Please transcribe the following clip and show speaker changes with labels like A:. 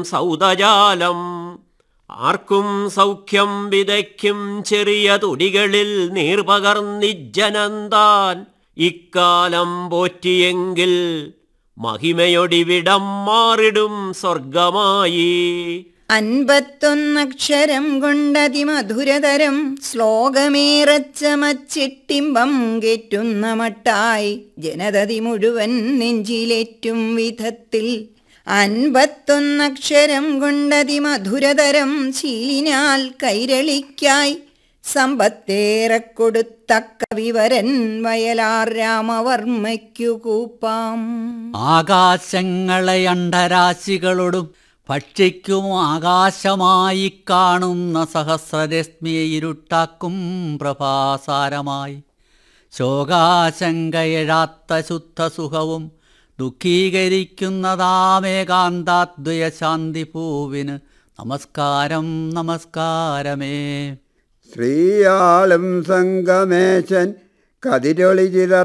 A: സൗദജാലം ആർക്കും സൗഖ്യം വിതയ്ക്കും ചെറിയ തുടികളിൽ നീർപകർന്നിജ്ജനന്താൻ ഇക്കാലം പോറ്റിയെങ്കിൽ മഹിമയൊടിവിടം മാറിടും സ്വർഗമായി
B: അൻപത്തൊന്നക്ഷരം കൊണ്ടതിമധുരതരം ശ്ലോകമേറച്ചമച്ചിട്ടിമ്പം കെറ്റുന്ന മട്ടായി ജനതതി മുഴുവൻ നെഞ്ചിലേറ്റും വിധത്തിൽ അൻപത്തൊന്നക്ഷരം കൊണ്ടതിമധുരതരം ശീലിനാൽ കൈരളിക്കായി സമ്പത്തേറെ കൊടുത്തക്ക വിവരൻ വയലാർ രാമവർമ്മയ്ക്കു കൂപ്പാം
C: ആകാശങ്ങളെ അണ്ടരാശികളോടും ഭക്ഷിക്കും ആകാശമായി കാണുന്ന സഹസ്രരശ്മിയെ ഇരുട്ടാക്കും പ്രഭാസാരമായി ശോകാശങ്കയെഴാത്ത ശുദ്ധസുഖവും ദുഃഖീകരിക്കുന്നതാമേകാന്താദ്വയ ശാന്തി പൂവിന് നമസ്കാരം നമസ്കാരമേ
D: ശ്രീയാളും സംഗമേശൻ കതിരൊളി ചിതർ